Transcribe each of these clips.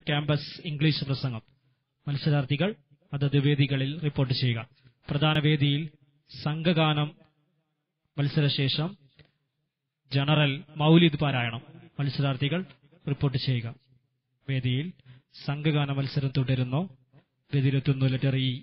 campus English പ്രസംഗം മത്സരാർത്ഥികൾ അതത് വേദികളിൽ റിപ്പോർട്ട് ചെയ്യുക പ്രധാന വേദിയിൽ സംഘഗാനം മത്സരശേഷം ജനറൽ മൗലിദ് പാരായണം മത്സരാർത്ഥികൾ റിപ്പോർട്ട് ചെയ്യുക വേദിയിൽ സംഘഗാന മത്സരം തുടരുന്നു വേദിയിലെത്തുന്നു ലെറ്റർ ഇ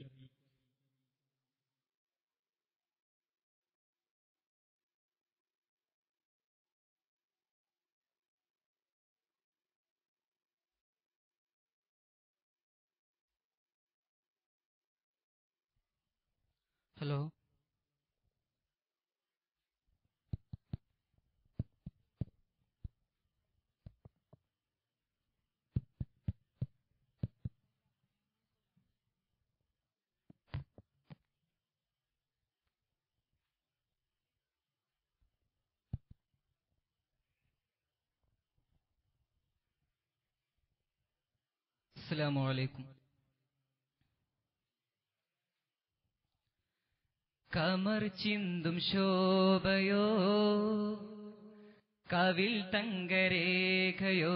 ഹലോ അസ്സലാമു അലൈക്കും കമർ ചിന്തും ശോഭയോ കവിൽ തങ്കരേഖയോ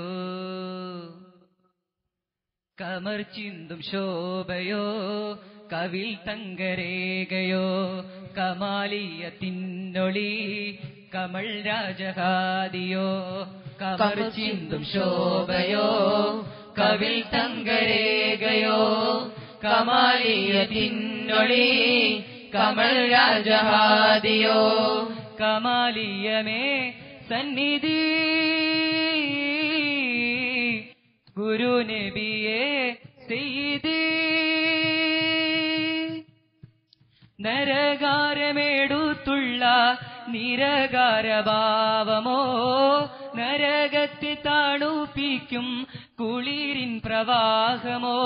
കമർ ചിന്തും ശോഭയോ കവിൽ തങ്കരേഖയോ കമാലിയത്തിന്നൊളി കമൾ രാജഹാദിയോ കമർ ചിന്തും ശോഭയോ കവിൽ തങ്കരേഖയോ കമാലിയത്തിന്നൊളി കമൽ രാജഹാദിയോ കമാലിയമേ സന്നിധി ഗുരു നബിയെ സെയ്തി നരകാരമേടുത്തുള്ള നിരകാരഭാവമോ നരകത്തെ താണുപ്പിക്കും കുളിരിൻ പ്രവാഹമോ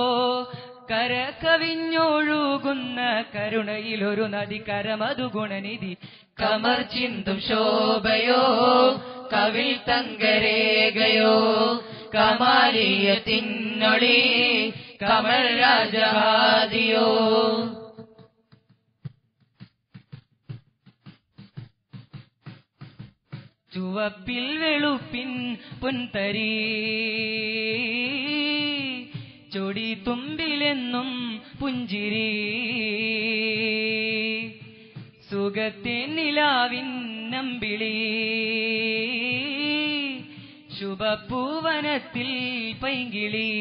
കരകവിഞ്ഞൊഴുകുന്ന കരുണയിലൊരു നദി കരമതു ഗുണനിധി കമർ ചിന്തും ശോഭയോ കവിൽ തങ്കരേഖയോ കമാലിയത്തിന്നൊളി കമൽ രാജഹാദിയോ ചുവപ്പിൽ വെളുപ്പിൻ പൊൻതരി ചൊടി തുമ്പിലെന്നും പുഞ്ചിരി സുഖത്തെ നിലാവിൻ നമ്പിളി ശുഭപൂവനത്തിൽ പൈങ്കിളി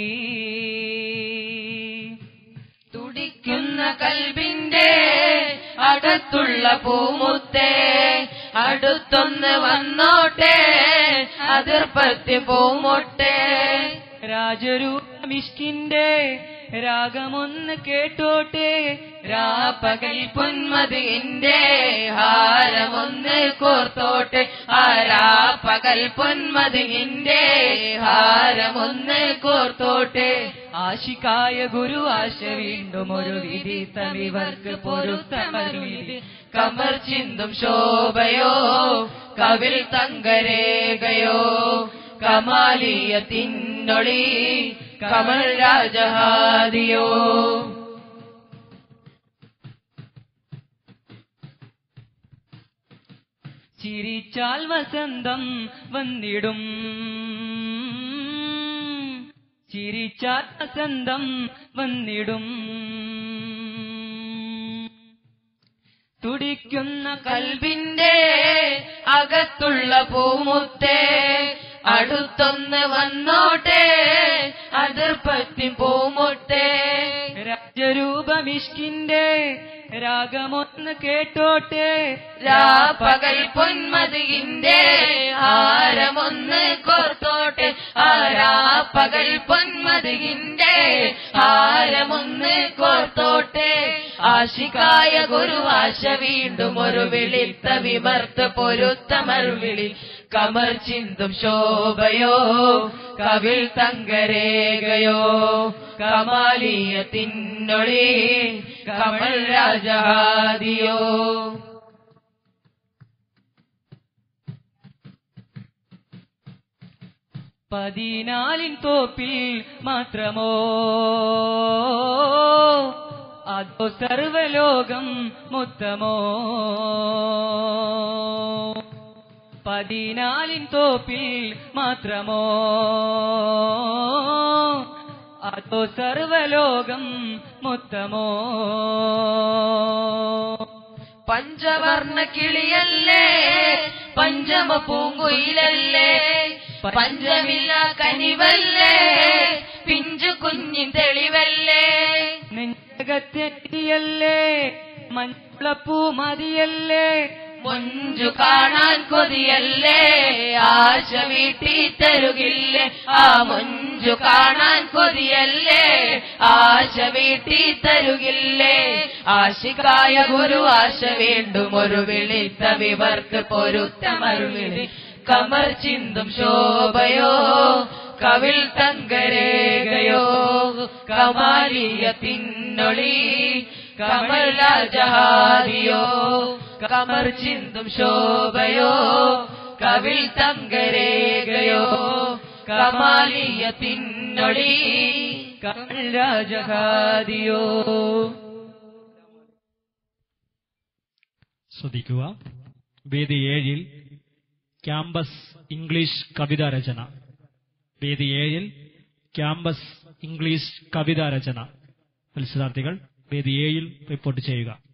തുടിക്കുന്ന കൽബിന്റെ അകത്തുള്ള പൂമുത്തേ അടുത്തൊന്ന് വന്നോട്ടെ അതിർപ്പത്തി പൂമൊട്ടെ രാജരൂപമിഷ്കിന്റെ രാഗമൊന്ന് കേട്ടോട്ടെ രാപ്പകൽ പൊന്മതിന്റെ ഹാരമൊന്ന് കോർത്തോട്ടെ ആ രാപ്പകൽ പൊന്മതിന്റെ ഹാരമൊന്ന് കോർത്തോട്ടെ ആശിക്കായ ഗുരു ആശ വീണ്ടും ഒരു വിധി തമിവർക്ക് പൊരുത്തമൊരു വിധി കമർ ചിന്തും ശോഭയോ കവിൽ തങ്കരേഖയോ കമാലിയത്തിന്നൊളി കമൽ രാജഹാദിയോ ചിരിച്ചാൽ വസന്തം വന്നിടും ചിരിച്ചാൽ വസന്തം വന്നിടും തുടിക്കുന്ന കൽവിന്റെ അകത്തുള്ള പൂമുത്തേ അടുത്തൊന്ന് വന്നോട്ടെ അതിർപ്പത്തി പൂമുട്ടെ രാജരൂപമിഷ്കിന്റെ രാഗമൊന്ന് കേട്ടോട്ടെ രാപ്പകൽ പൊന്മതിന്റെ ഹാരമൊന്ന് കോർത്തോട്ടെ ആ രാപ്പകൽ പൊന്മതിന്റെ ഹാരമൊന്ന് കോർത്തോട്ടെ ആശികായ ഗുരുവാശ വീണ്ടും ഒരു വിളിത്ത വിമർത്ത പൊരുത്തമർ വിളി കമർ ചിന്തും ശോഭയോ കവിൽ തങ്കരേഖയോ കമാലിയത്തിന്നൊളി കമൽ രാജഹാദിയോ പതിനാലിൻ തോപ്പിൽ മാത്രമോ അതോ സർവലോകം മൊത്തമോ പതിനാലിൻ തോപ്പിൽ മാത്രമോ അതോ സർവലോകം മൊത്തമോ പഞ്ചവർണ്ണ കിളിയല്ലേ പഞ്ചമ പൂങ്കുയിലല്ലേ പഞ്ചമില്ല കനിവല്ലേ പിഞ്ചു കുഞ്ഞിൻ തെളിവല്ലേ നെഞ്ചകത്തെത്തിയല്ലേ മഞ്ഞളപ്പൂ മതിയല്ലേ മൊഞ്ചു കാണാൻ കൊതിയല്ലേ ആശ വീട്ടി തരുകില്ലേ ആ മൊഞ്ചു കാണാൻ കൊതിയല്ലേ ആശ വീട്ടി തരുകില്ലേ ആശിക്കായ ഗുരു ആശ വീണ്ടും ഒരു വിളിത്ത വിവർക്ക് പൊരുത്തമരുളിടി കമർ ചിന്തും ശോഭയോ കവിൾ തങ്കരേഖയോ കമാലിയ തിന്നൊളി കമൽ രാജഹാദിയോ കമർ ചിന്തും ശോഭയോ കവിൾ തങ്കരേഖയോ കമാലിയ തിന്നൊളി കമൽ രാജഹാദിയോ ശ്രദ്ധിക്കുക വേദി ഏഴിൽ ക്യാമ്പസ് ഇംഗ്ലീഷ് കവിതാ രചന വേദി ഏഴിൽ ക്യാമ്പസ് ഇംഗ്ലീഷ് കവിതാ രചന മത്സരാർത്ഥികൾ വേദി ഏഴിൽ റിപ്പോർട്ട് ചെയ്യുക